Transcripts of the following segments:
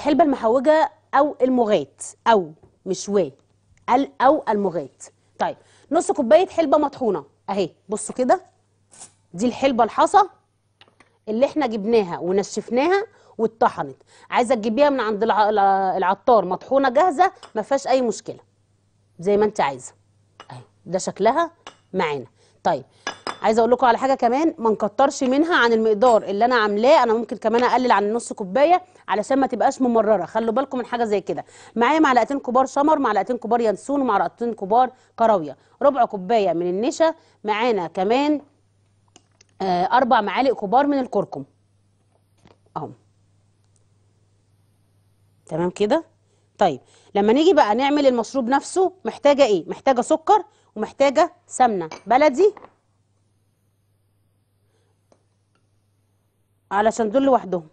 الحلبه المحوجه او المغات او مش و ال او المغات طيب نص كوبايه حلبه مطحونه اهي بصوا كده دي الحلبه الحصى اللي احنا جبناها ونشفناها واتطحنت عايزه تجيبيها من عند الع- الع- العطار مطحونه جاهزه ما فيهاش اي مشكله زي ما انت عايزه اهي ده شكلها معانا طيب عايزه اقول لكم على حاجه كمان ما نكترش منها عن المقدار اللي انا عاملاه انا ممكن كمان اقلل عن نص كوبايه علشان ما تبقاش ممرره خلوا بالكم من حاجه زي كده معايا معلقتين كبار شمر معلقتين كبار ينسون ومعلقتين كبار كراويه ربع كوبايه من النشا معانا كمان آه، اربع معالق كبار من الكركم اهو تمام كده طيب لما نيجي بقى نعمل المشروب نفسه محتاجه ايه محتاجه سكر ومحتاجه سمنه بلدي علشان دول لوحدهم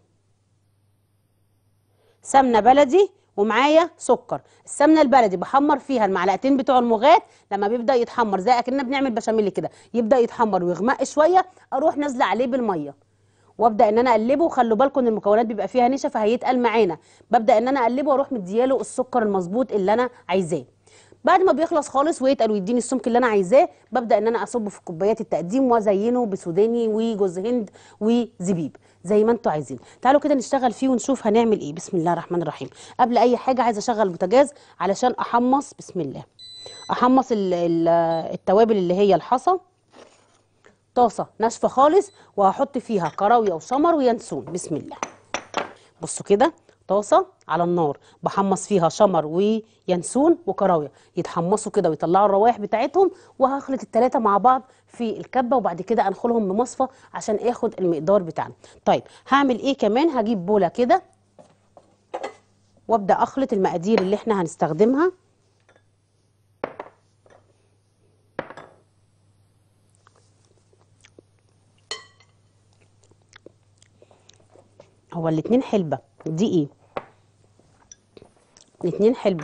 سمنه بلدي ومعايا سكر السمنه البلدي بحمر فيها المعلقتين بتوع المغات لما بيبدا يتحمر زي اكننا بنعمل بشاميل كده يبدا يتحمر ويغمق شويه اروح نازله عليه بالميه وابدا ان انا اقلبه وخلوا بالكم ان المكونات بيبقى فيها نشا فهيتقل معانا ببدا ان انا اقلبه واروح مدياله السكر المظبوط اللي انا عايزاه بعد ما بيخلص خالص ويتقل ويديني السمك اللي انا عايزاه ببدا ان انا اصبه في كوبايات التقديم وازينه بسوداني وجوز هند وزبيب زي ما انتوا عايزين تعالوا كده نشتغل فيه ونشوف هنعمل ايه بسم الله الرحمن الرحيم قبل اي حاجه عايزه اشغل البوتاجاز علشان احمص بسم الله احمص ال- ال- التوابل اللي هي الحصى طاسه ناشفه خالص وهحط فيها كراويه وشمر وينسون بسم الله بصوا كده طاسه على النار بحمص فيها شمر وينسون وكراويه يتحمصوا كده ويطلعوا الروائح بتاعتهم وهخلط التلاته مع بعض في الكبه وبعد كده انخلهم بمصفى عشان اخد المقدار بتاعنا طيب هعمل ايه كمان هجيب بوله كده وابدا اخلط المقادير اللي احنا هنستخدمها هو الاتنين حلبة دي ايه الاتنين حلبة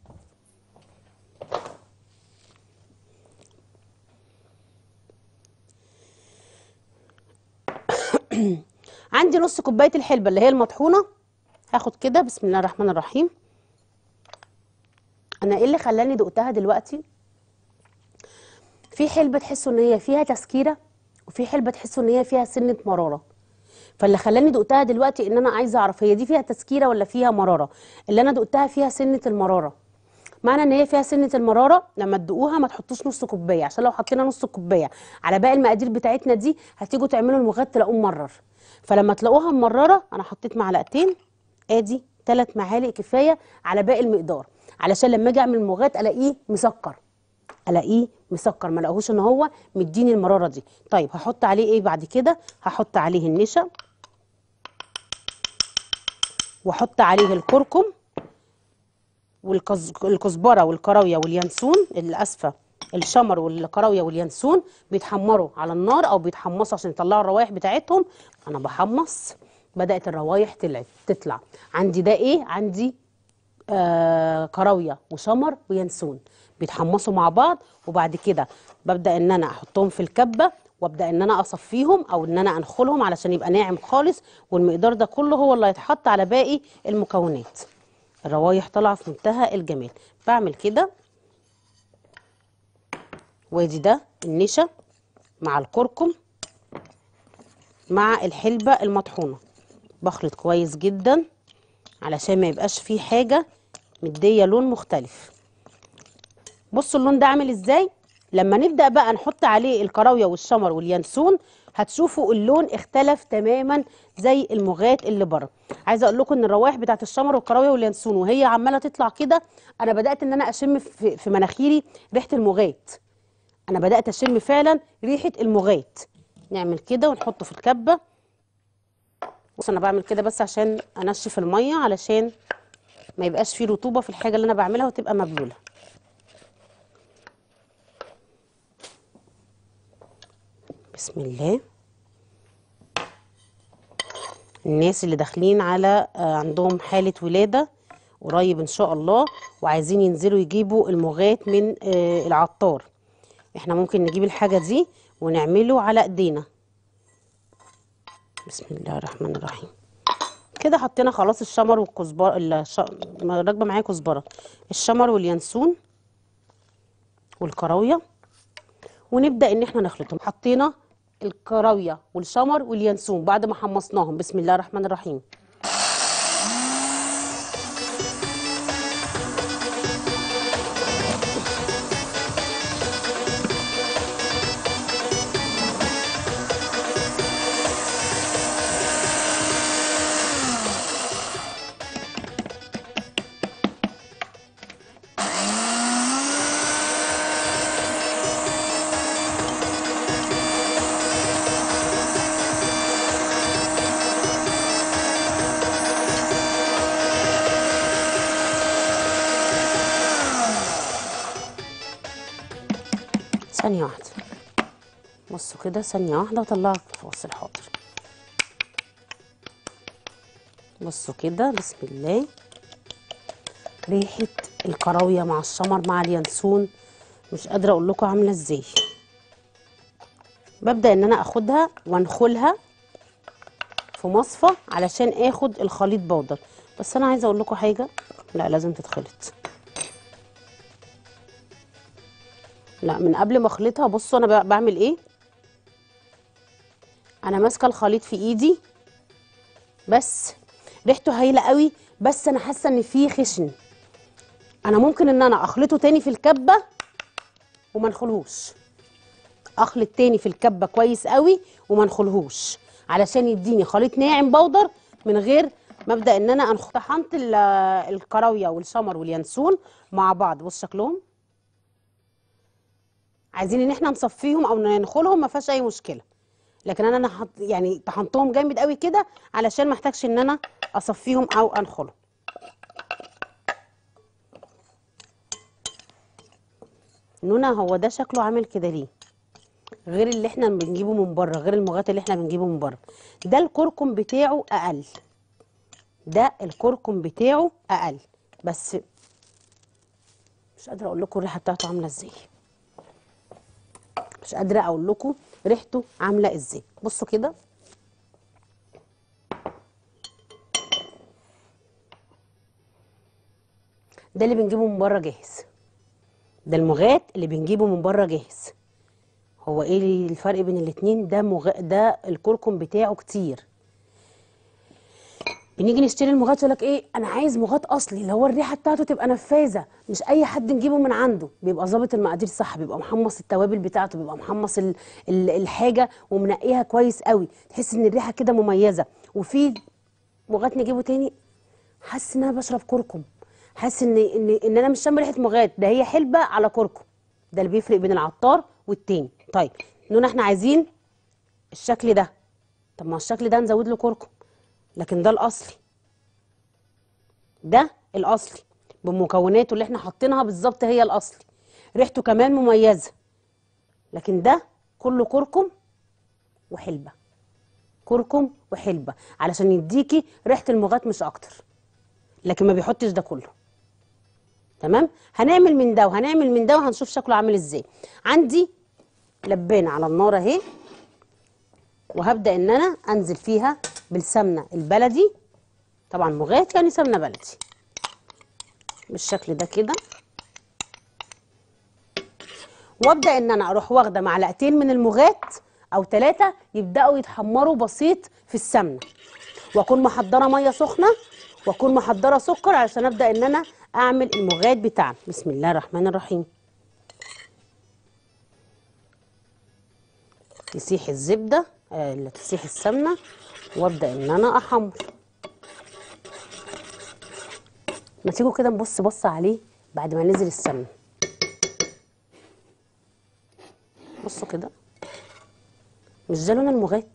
عندي نص كوباية الحلبة اللي هي المطحونة هاخد كده بسم الله الرحمن الرحيم انا ايه اللي خلاني دقتها دلوقتي في حلبة تحسوا ان هي فيها تسكيرة وفي حلبة تحسوا ان هي فيها سنة مرارة فاللي خلاني دقتها دلوقتي ان انا عايزه اعرف هي دي فيها تسكيره ولا فيها مراره اللي انا دقتها فيها سنه المراره معنى ان هي فيها سنه المراره لما تدوقوها ما تحطوش نص كوبايه عشان لو حطينا نص كوبايه على باقي المقادير بتاعتنا دي هتيجوا تعملوا المغاد تلاقوه ممرر فلما تلاقوها ممرره انا حطيت معلقتين ادي ثلاث معالق كفايه على باقي المقدار علشان لما اجي اعمل المغاد الاقيه مسكر الاقيه مسكر ما الاقيهوش ان هو مديني المراره دي طيب هحط عليه ايه بعد كده هحط عليه النشا واحط عليه الكركم والكزبره والكراويه واليانسون الاسفه الشمر والكراويه واليانسون بيتحمروا على النار او بيتحمصوا عشان يطلعوا الروائح بتاعتهم انا بحمص بدات الروايح طلعت تطلع عندي ده ايه عندي آه كراويه وشمر وينسون بيتحمصوا مع بعض وبعد كده ببدا ان انا احطهم في الكبه وابدا ان انا اصفيهم او ان انا انخلهم علشان يبقى ناعم خالص والمقدار ده كله هو اللي هيتحط على باقي المكونات الروايح طالعه في منتهى الجمال بعمل كده وادي ده النشا مع الكركم مع الحلبه المطحونه بخلط كويس جدا علشان ما يبقاش فيه حاجه مديه لون مختلف بصوا اللون ده عامل ازاي لما نبدا بقى نحط عليه الكراويه والشمر واليانسون هتشوفوا اللون اختلف تماما زي المغات اللي بره عايزه اقول لكم ان الروائح بتاعت الشمر والكراويه واليانسون وهي عماله تطلع كده انا بدات ان انا اشم في, في مناخيري ريحه المغات انا بدات اشم فعلا ريحه المغات نعمل كده ونحطه في الكبه بص انا بعمل كده بس عشان انشف الميه علشان ما يبقاش فيه رطوبه في الحاجه اللي انا بعملها وتبقى مبلوله بسم الله الناس اللي داخلين على آه، عندهم حالة ولادة قريب ان شاء الله وعايزين ينزلوا يجيبوا المغات من آه، العطار احنا ممكن نجيب الحاجة دي ونعمله على ايدينا بسم الله الرحمن الرحيم كده حطينا خلاص الشمر والكزبره الش... راكبه معايا كزبره الشمر واليانسون والكراويه ونبدا ان احنا نخلطهم حطينا الكراويه والشمر واليانسون بعد ما حمصناهم بسم الله الرحمن الرحيم ثانية واحدة بصوا كده ثانية واحدة اطلعك فاصل حاضر بصوا كده بسم الله ريحة الكراوية مع الشمر مع اليانسون مش قادرة اقول لكم عاملة ازاي ببدأ ان انا اخدها وانخلها في مصفى علشان اخد الخليط بودر بس انا عايزة اقول لكم حاجة لا لازم تتخلط لا من قبل ما اخلطها بصوا انا ب- بعمل ايه انا ماسكه الخليط في ايدي بس ريحته هايله قوي بس انا حاسه ان فيه خشن انا ممكن ان انا اخلطه تاني في الكبه وما نخلهوش اخلط تاني في الكبه كويس قوي وما نخلهوش علشان يديني خليط ناعم بودر من غير ما ابدا ان انا انخ طحنت ال- الكراويه والشمر واليانسون مع بعض بص شكلهم عايزين ان احنا نصفيهم او ننخلهم ما فيهاش اي مشكله لكن انا انا حط يعني طحنتهم جامد قوي كده علشان ما احتاجش ان انا اصفيهم او انخلهم نونا هو ده شكله عامل كده ليه غير اللي احنا بنجيبه من بره غير المغات اللي احنا بنجيبه من بره ده الكركم بتاعه اقل ده الكركم بتاعه اقل بس مش قادره اقول لكم الريحه بتاعته عامله ازاي مش قادره اقول لكم ريحته عامله ازاي بصوا كده ده اللي بنجيبه من بره جاهز ده المغات اللي بنجيبه من بره جاهز هو ايه الفرق بين الاتنين ده مغ... ده الكركم بتاعه كتير بنيجي نشتري المغات يقول لك ايه انا عايز مغات اصلي اللي هو الريحه بتاعته تبقى نفاذه مش اي حد نجيبه من عنده بيبقى ظابط المقادير صح بيبقى محمص التوابل بتاعته بيبقى محمص ال... ال... الحاجه ومنقيها كويس قوي تحس ان الريحه كده مميزه وفي مغات نجيبه تاني حاسس ان انا بشرب كركم حاسس ان ان ان انا مش شامه ريحه مغات ده هي حلبه على كركم ده اللي بيفرق بين العطار والتاني طيب نقول احنا عايزين الشكل ده طب ما الشكل ده نزود له كركم لكن ده الاصلي ده الاصلي بمكوناته اللي احنا حاطينها بالظبط هي الاصلي ريحته كمان مميزه لكن ده كله كركم وحلبه كركم وحلبه علشان يديكي ريحه المغات مش اكتر لكن ما بيحطش ده كله تمام هنعمل من ده وهنعمل من ده وهنشوف شكله عامل ازاي عندي لبانه على النار اهي وهبدا ان انا انزل فيها بالسمنه البلدي طبعا مغات يعني سمنه بلدي بالشكل ده كده وابدا ان انا اروح واخده معلقتين من المغات او ثلاثه يبداوا يتحمروا بسيط في السمنه واكون محضره ميه سخنه واكون محضره سكر علشان ابدا ان انا اعمل المغات بتاعنا بسم الله الرحمن الرحيم تسيح الزبده آه لا تسيح السمنه وابدا ان انا احمر ما تيجوا كده نبص بص عليه بعد ما نزل السمنه بصوا كده مش ده لون المغات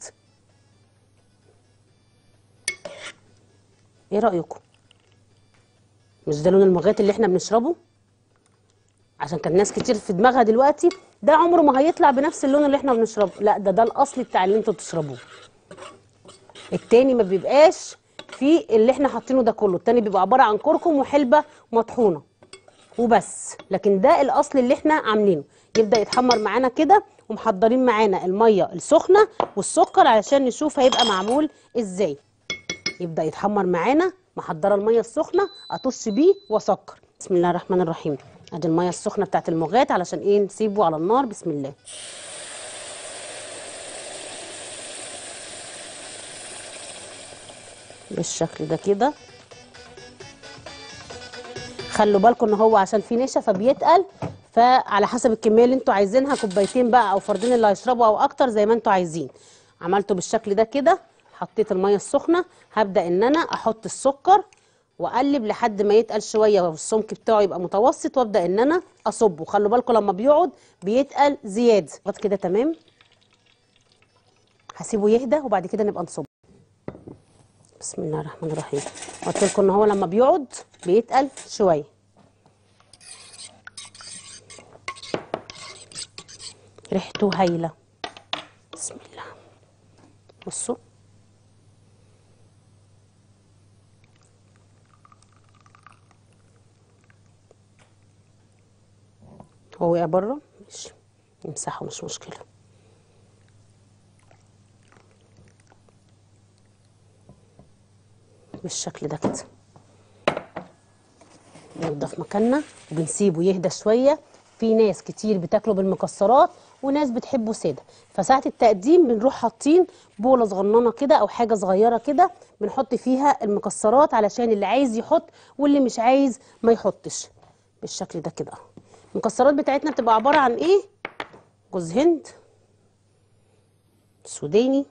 ايه رايكم مش ده لون المغات اللي احنا بنشربه عشان كان ناس كتير في دماغها دلوقتي ده عمره ما هيطلع بنفس اللون اللي احنا بنشربه لا ده ده الاصلي بتاع اللي انتوا بتشربوه التاني ما بيبقاش فيه اللي احنا حاطينه ده كله التاني بيبقى عباره عن كركم وحلبه مطحونه وبس لكن ده الاصل اللي احنا عاملينه يبدا يتحمر معانا كده ومحضرين معانا الميه السخنه والسكر علشان نشوف هيبقى معمول ازاي يبدا يتحمر معانا محضره الميه السخنه اطش بيه واسكر بسم الله الرحمن الرحيم ادي الميه السخنه بتاعت المغات علشان ايه نسيبه على النار بسم الله بالشكل ده كده خلوا بالكم ان هو عشان فيه نشا فبيتقل فعلى حسب الكميه اللي انتوا عايزينها كوبايتين بقى او فردين اللي هيشربوا او اكتر زي ما انتوا عايزين عملته بالشكل ده كده حطيت الميه السخنه هبدا ان انا احط السكر واقلب لحد ما يتقل شويه والسمك بتاعه يبقى متوسط وابدا ان انا اصبه خلوا بالكم لما بيقعد بيتقل زياده لغايه كده تمام هسيبه يهدى وبعد كده نبقى نصب بسم الله الرحمن الرحيم قلت لكم ان هو لما بيقعد بيتقل شويه ريحته هايله بسم الله بصوا هو وقع بره ماشي نمسحه مش مشكله بالشكل ده كده بننضف مكاننا وبنسيبه يهدى شويه في ناس كتير بتاكله بالمكسرات وناس بتحبه ساده فساعه التقديم بنروح حاطين بوله صغننه كده او حاجه صغيره كده بنحط فيها المكسرات علشان اللي عايز يحط واللي مش عايز ما يحطش بالشكل ده كده المكسرات بتاعتنا بتبقى عباره عن ايه جوز هند سوداني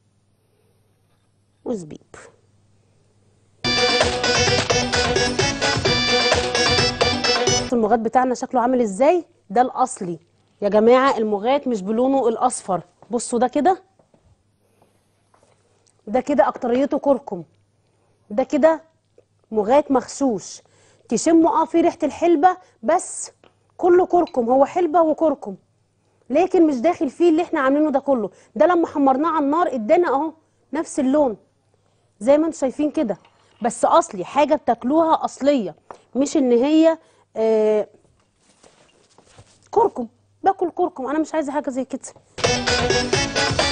وزبيب المغات بتاعنا شكله عامل ازاي ده الاصلي يا جماعه المغات مش بلونه الاصفر بصوا ده كده ده كده اكتريته كركم ده كده مغات مغشوش تشموا اه في ريحه الحلبه بس كله كركم هو حلبه وكركم لكن مش داخل فيه اللي احنا عاملينه ده كله ده لما حمرناه على النار ادانا اهو نفس اللون زي ما انتم شايفين كده بس اصلي حاجه بتاكلوها اصليه مش ان هي آه كركم باكل كركم انا مش عايزه حاجه زي كده